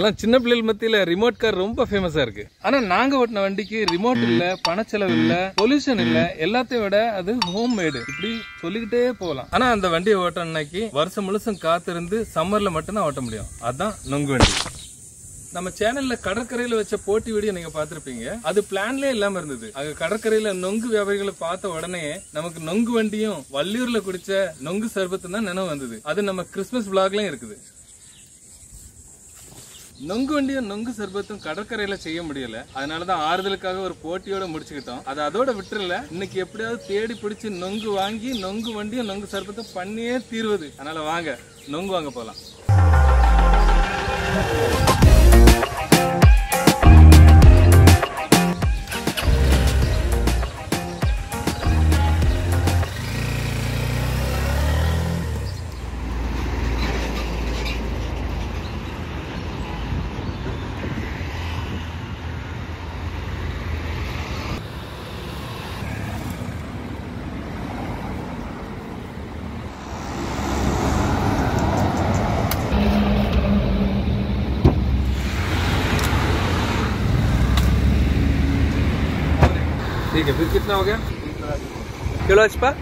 இப்பெல்லாம் சின்ன பிள்ளைகள் மத்தியில ரிமோட் கார் ரொம்ப ஃபேமஸா இருக்கு ஆனா நாங்க ஓட்டின வண்டிக்கு ரிமோட் இல்ல பணச்செலவு இல்ல பொல்யூஷன் இல்ல எல்லாத்தையும் விட அது ஹோம் மேடு இப்படி சொல்லிக்கிட்டே போகலாம் ஆனா அந்த வண்டியை ஓட்டணும்னாக்கி வருஷம் முழுசும் காத்திருந்து சம்மர்ல மட்டும்தான் ஓட்ட முடியும் அதான் நொங்கு வண்டி நம்ம சேனல்ல கடற்கரையில வச்ச போட்டி வீடியோ நீங்க பாத்திருப்பீங்க அது பிளான்லயே இல்லாம இருந்தது அங்க கடற்கரையில நொங்கு வியாபாரிகளை பார்த்த உடனே நமக்கு நொங்கு வண்டியும் வள்ளியூர்ல குடிச்ச நொங்கு சர்பத்தும் தான் நினைவு வந்தது அது நம்ம கிறிஸ்மஸ் விளாக்லயும் இருக்குது நொங்கு வண்டியும் நொங்கு சர்பத்தும் கடற்கரையில செய்ய முடியல அதனாலதான் ஆறுதலுக்காக ஒரு போட்டியோட முடிச்சுக்கிட்டோம் அது அதோட விட்டுறல இன்னைக்கு எப்படியாவது தேடி பிடிச்சு நொங்கு வாங்கி நொங்கு வண்டியும் நொங்கு சர்பத்தும் பண்ணியே தீர்வது அதனால வாங்க நொங்கு வாங்க போலாம் ठीक है फिर कितना हो गया किलो अचपा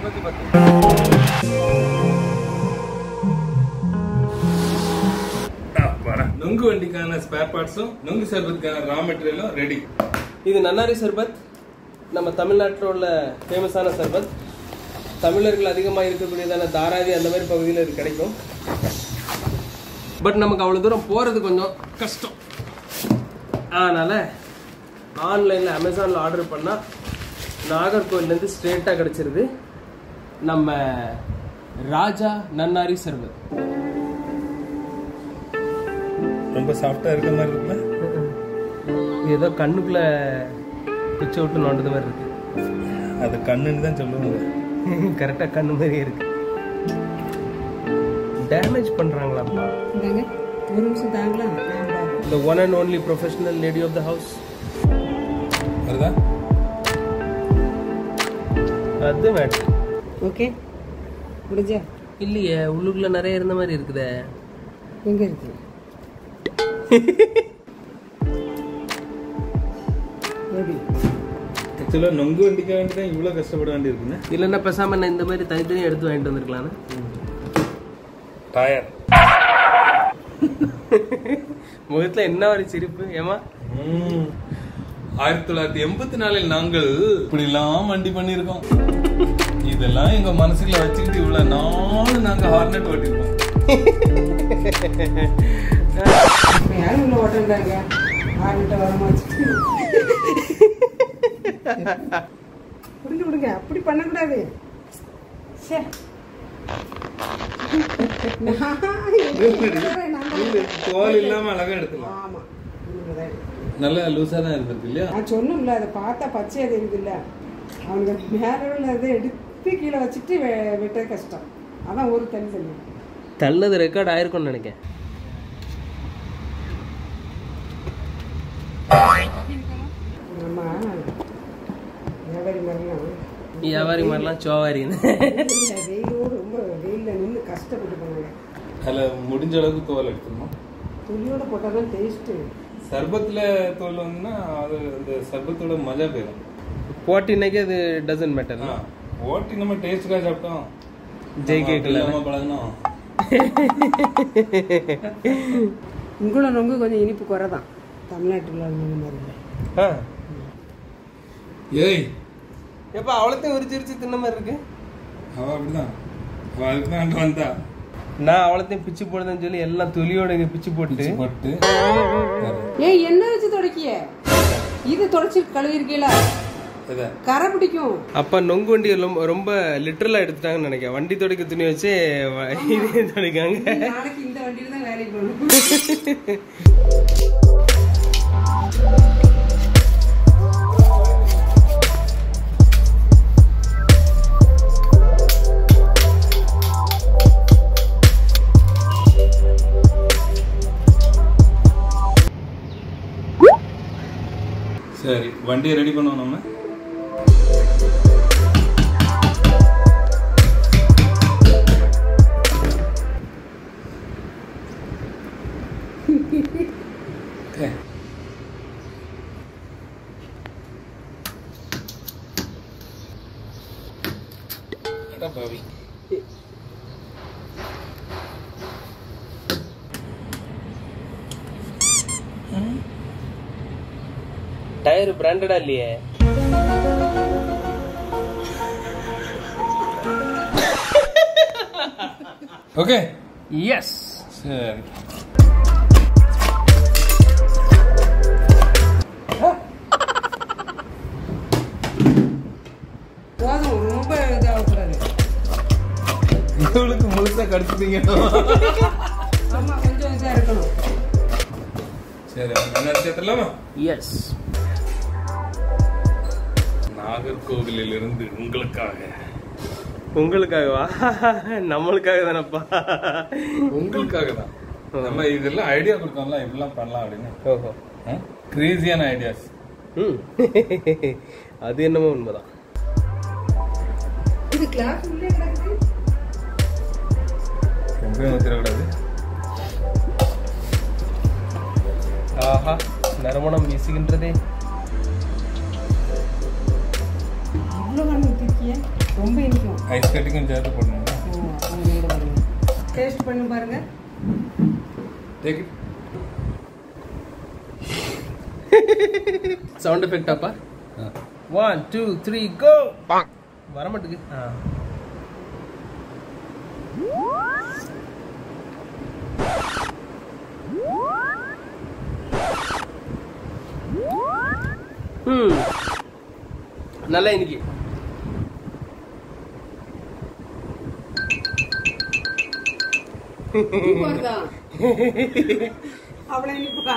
நொங்கு வண்டிக்கான ஸ்பேர் பார்ட்ஸும் நொங்கு சர்பத்துக்கான ரா மெட்டீரியலும் ரெடி இது நன்னாரி சர்பத் நம்ம தமிழ்நாட்டில் உள்ள ஃபேமஸான சர்பத் தமிழர்கள் அதிகமாக இருக்கக்கூடியதான தாராவி அந்த மாதிரி பகுதியில் இது கிடைக்கும் பட் நமக்கு அவ்வளோ தூரம் போகிறது கொஞ்சம் கஷ்டம் அதனால் ஆன்லைனில் அமேசானில் ஆர்டர் பண்ணால் நாகர்கோவிலேருந்து ஸ்ட்ரெயிட்டாக கிடச்சிருது நம்ம ராஜா நன்னாரி சர்பத் ரொம்ப சாஃப்டா இருக்க மாதிரி இருக்குல்ல இது ஏதோ கண்ணுக்குள்ளே பிச்சை விட்டு நோண்டது மாதிரி இருக்கு அது கண்ணுன்னு தான் சொல்லுவாங்க கரெக்டாக கண்ணு மாதிரியே இருக்கு டேமேஜ் பண்ணுறாங்களாப்பா இந்தாங்க ஒரு நிமிஷம் தாங்களா நான் பாருங்க. the one and only professional lady of the house வருதா அது மேட்ரு ஓகே முடிஞ்சா இல்லையே உள்ளுக்குள்ள நிறைய இருந்த மாதிரி இருக்குதே எங்க இருக்கு எப்படி ஆக்சுவலா நொங்கு வண்டிக்க வேண்டி தான் இவ்வளவு கஷ்டப்பட வேண்டி இருக்குன்னு இல்லைன்னா பேசாம நான் இந்த மாதிரி தனித்தனியாக எடுத்து வாங்கிட்டு வந்திருக்கலான்னு டயர் முகத்துல என்ன ஒரு சிரிப்பு ஏமா ஆயிரத்தி தொள்ளாயிரத்தி எண்பத்தி நாலில் நாங்கள் இப்படிலாம் வண்டி பண்ணியிருக்கோம் இதெல்லாம் எங்க மனசுக்குள்ள வச்சுக்கிட்டு இவ்வளவு நாள் நாங்க ஹார்னெட் ஓட்டிருக்கோம் இப்போ யாரும் உள்ள ஓட்டுறாங்க ஆறுகிட்ட வரமா வச்சுட்டு விடுங்க விடுங்க அப்படி பண்ணக்கூடாது சே நான் இது தோல் இல்லாம அழகா எடுத்துக்கலாம் ஆமா உண்மைதான் இது. நல்லா லூசா தான் இருந்திருக்கு இல்லையா நான் சொன்னோம்ல அதை பார்த்தா பச்சையாக தெரியுதுல்ல அவனுக்கு மேலே உள்ளதை எடுத்து கீழே வச்சுட்டு வெ- வெட்ட கஷ்டம் அதான் ஒரு தண்ணி தண்ணி தள்ளது ரெக்கார்ட் ஆயிருக்கும்னு நினைக்கிறேன் நம்ம வியாபாரி மாதிரிலாம் வியாபாரி மாதிரிலாம் சோவாரின்னு இல்ல, வெயிலோடு ரொம்ப வெயிலில் நின்று கஷ்டப்பட்டு போனாங்க அதுல முடிஞ்ச அளவுக்கு தோல் எடுத்துக்கணும் துணியோட போட்டால் தான் டேஸ்ட்டு சர்பத்துல தோல் வந்துன்னா அது அந்த சர்பத்தோட மஜா போயிடும் போட்டினைக்கு அது டசன்ட் மேட்டர் ஆ, ஓட்டி நம்ம டேஸ்ட்டுக்காக சாப்பிட்டோம் ஜெய் கேக்கல நம்ம பழகணும் உங்களோட ரொம்ப கொஞ்சம் இனிப்பு குறை தான் தமிழ்நாட்டில் உள்ள மாதிரி இல்லை ஆ ஏய் எப்போ அவ்வளோத்தையும் உரிச்சு உரிச்சு தின்ன மாதிரி இருக்கு அவ அப்படிதான் அவ அதுக்கு தான் அங்க வந்தா நான் அவ்வளோத்தையும் பிச்சு போடுதுன்னு சொல்லி எல்லாம் துளியோட இங்க பிச்சு போட்டு போட்டு ஏய் என்ன வச்சு தொடக்கிய இது தொடச்சி கழுவிருக்கீங்களா இதை கரை பிடிக்கும் அப்ப நொங்கு வண்டி ரொம்ப ரொம்ப லிட்டரலா எடுத்துட்டாங்கன்னு நினைக்கிறேன் வண்டி துடைக்க துணி வச்சு வ- இதே துடைக்காங்க நாளைக்கு இந்த வண்டியில தான் வேலைக்கு போகணும் சரி வண்டியை ரெடி பண்ணுவோம் நம்ம அட்ட பாவி டயர் பிராண்டடா இல்லையே ஓகே எஸ் சரி போதும் ரொம்ப இதாகக்கூடாது இவளுக்கு முழுசா கடிச்சிட்டீங்க ஆமா கொஞ்சம் இதாக இருக்கணும் சரி என்ன சேர்த்துலாமா எஸ் நாகர்கோவிலில் இருந்து உங்களுக்காக உங்களுக்காகவா நம்மளுக்காக தானப்பா உங்களுக்காக தான் நம்ம இதெல்லாம் ஐடியா கொடுத்தோம்ல இப்படிலாம் பண்ணலாம் அப்படின்னு ஓஹோ கிரேசியான ஐடியாஸ் ம் அது என்னமோ உண்மைதான் இது கிளாஸ் உள்ளே கிடக்குது ரொம்பவே ஊத்திடக்கூடாது ஆஹா நறுமணம் வீசுகின்றதே இவ்வளோ கண்ணு ஊற்றிருக்கிய ரொம்ப இனிக்கும் ஐஸ் கட்டிங்கும் சேர்த்து போடணும் டேஸ்ட் பண்ணி பாருங்க Take it. சவுண்ட் எஃபெக்டாப்பா ஆ. ஒன் டூ த்ரீ கோ வர மாட்டேங்குது ஆ ம் நல்லா இன்னைக்கு வருதா அவ்வளோ இனிப்புக்கா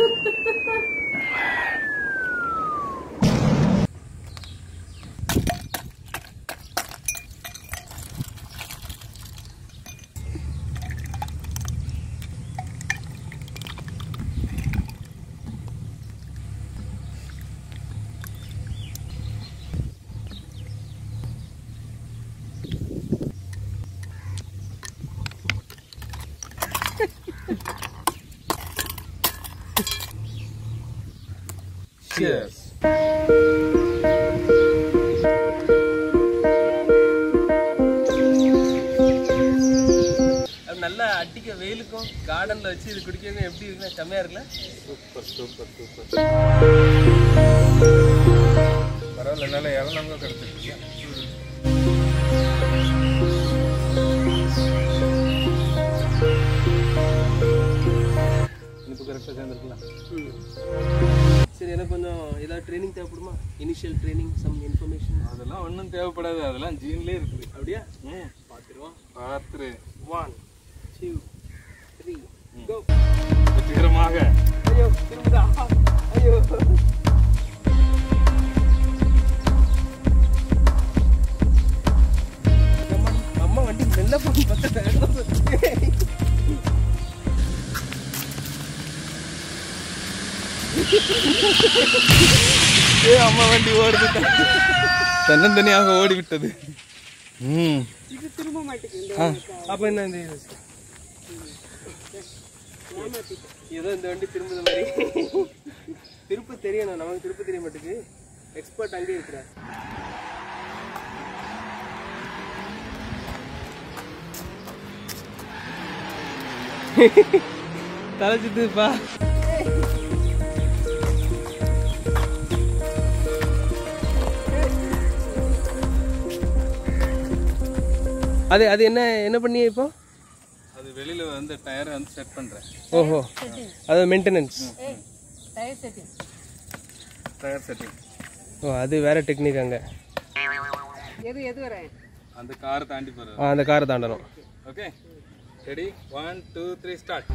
Cheers. அது நல்லா அடிக்க வெயிலுக்கும் கார்டன்ல வச்சு இது குடிக்கிறது எப்படி இருக்குன்னா செம்மையா இருக்குல்ல சூப்பர் சூப்பர் சூப்பர் பரவாயில்ல என்னால இளநங்க கிடைச்சிருக்கு இனிப்பு கரெக்டாக சேர்ந்துருக்கலாம் சரி எனக்கு கொஞ்சம் ஏதாவது ட்ரைனிங் தேவைப்படுமா இனிஷியல் ட்ரைனிங் சம் இன்ஃபர்மேஷன் அதெல்லாம் ஒன்றும் தேவைப்படாது அதெல்லாம் ஜீன்லேயே இருக்குது அப்படியா ம் பார்த்துருவோம் பார்த்துரு ஒன் டூ த்ரீ கோ வெற்றிகரமாக ஐயோ திரும்புதா ஐயோ அம்மா, அம்மா வண்டி மெல்ல போய் பார்த்தேன் ஏ அம்மா வண்டி ஓடுது தன்னந்தனியாக ஓடிவிட்டது ம் இது திரும்ப மாட்டேங்குது அப்ப என்ன இந்த இது? ஏதோ இந்த வண்டி திரும்புத மாதிரி திருப்ப தெரியணும் நமக்கு திருப்ப தெரிய மாட்டேங்குது எக்ஸ்பர்ட் அங்கேயே இருக்கிற தலை சுத்துப்பா அது அது என்ன என்ன பண்ணிய இப்போ அது வெளியில வந்து டயரை வந்து செட் பண்றேன் ஓஹோ அது maintenance tyre setting tyre setting ஓ அது வேற டெக்னிக் அங்கே எது எது வரேன் அந்த காரை தாண்டி போறது அந்த காரை தாண்டணும் okay ready one two three start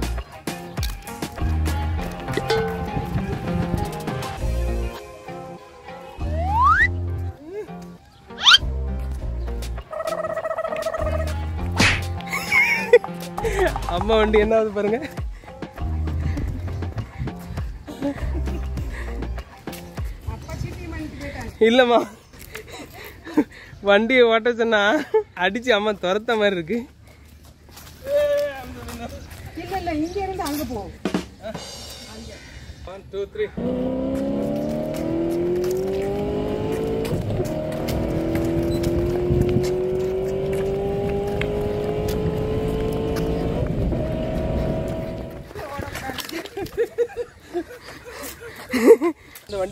அம்மா வண்டி என்ன ஆகுது பாருங்க அப்பா சீட்டி பண்ணிட்டு போயிட்டாங்க இல்லைம்மா வண்டியை ஓட்ட சொன்னா அடிச்சு அம்மா துரத்த மாதிரி இருக்கு இல்ல இல்ல இங்க இருந்து அங்க போவோம் ஒன் டூ த்ரீ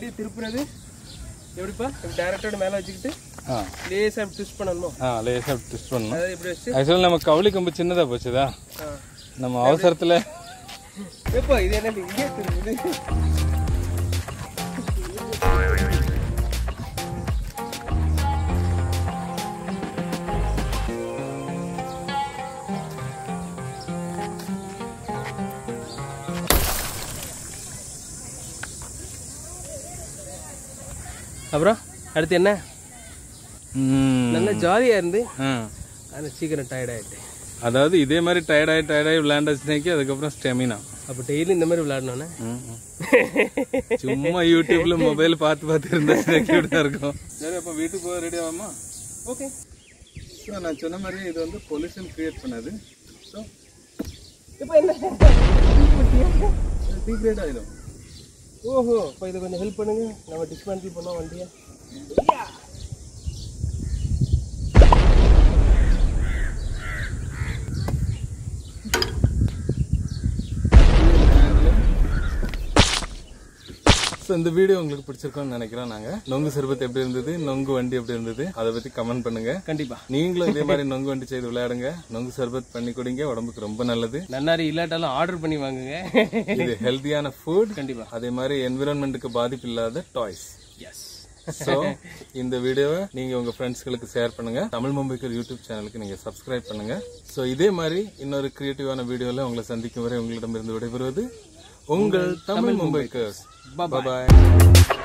வண்டியை திருப்புறது எப்படிப்பா இப்படி டேரக்டோட மேலே வச்சுக்கிட்டு ஆ லேசாக இப்படி ட்விஸ்ட் பண்ணணுமோ 啊 ஆ லேசாக ட்விஸ்ட் பண்ணணும் அதாவது இப்படி வச்சு ஆக்சுவலாக நம்ம கவுளி கம்பு சின்னதாக போச்சுதா ஆ. நம்ம அவசரத்தில் எப்பா இது என்ன இங்கே திரும்புது அப்புறம் அடுத்து என்ன நல்லா ஜாலியாக இருந்து ஆ ஆனால் சீக்கிரம் டயர்ட் ஆகிட்டு அதாவது இதே மாதிரி டயர்டாகி டயர்டாகி விளையாண்ட ஸ்னேக்கி அதுக்கப்புறம் ஸ்டெமினா அப்போ டெய்லி இந்த மாதிரி விளையாடணுன்னே சும்மா யூடியூப்ல மொபைல் பார்த்து பார்த்து இருந்தா ஸ்னேக்கி தான் இருக்கும் சரி அப்போ வீட்டுக்கு போக ரெடி ஆகாமா ஓகே ஸோ நான் சொன்ன மாதிரி இது வந்து பொல்யூஷன் கிரியேட் பண்ணது ஸோ இப்போ என்ன டீக்ரேட் ஆகிடும் ஓஹோ இப்போ இதை கொஞ்சம் ஹெல்ப் பண்ணுங்க நம்ம டிஸ்மேண்டில் பண்ணோம் வண்டியை ஸோ இந்த வீடியோ உங்களுக்கு பிடிச்சிருக்கோம்னு நினைக்கிறோம் நாங்க நொங்கு சர்பத் எப்படி இருந்தது நொங்கு வண்டி எப்படி இருந்தது அதை பத்தி கமெண்ட் பண்ணுங்க கண்டிப்பா நீங்களும் இதே மாதிரி நொங்கு வண்டி செய்து விளையாடுங்க நொங்கு சர்பத் பண்ணி குடிங்க உடம்புக்கு ரொம்ப நல்லது நன்னாரி இல்லாட்டாலும் ஆர்டர் பண்ணி வாங்குங்க இது ஹெல்த்தியான ஃபுட் கண்டிப்பா அதே மாதிரி என்விரான்மெண்ட்டுக்கு பாதிப்பு இல்லாத டாய்ஸ் எஸ் ஸோ இந்த வீடியோவை நீங்க உங்க ஃப்ரெண்ட்ஸ்களுக்கு ஷேர் பண்ணுங்க தமிழ் மும்பைக்கர் யூடியூப் சேனலுக்கு நீங்க சப்ஸ்கிரைப் பண்ணுங்க ஸோ இதே மாதிரி இன்னொரு கிரியேட்டிவான வீடியோல உங்களை சந்திக்கும் வரை உங்களிடமிருந்து விடைபெறுவது உங்கள் தமிழ் மும்பைக்கர்ஸ் பாய்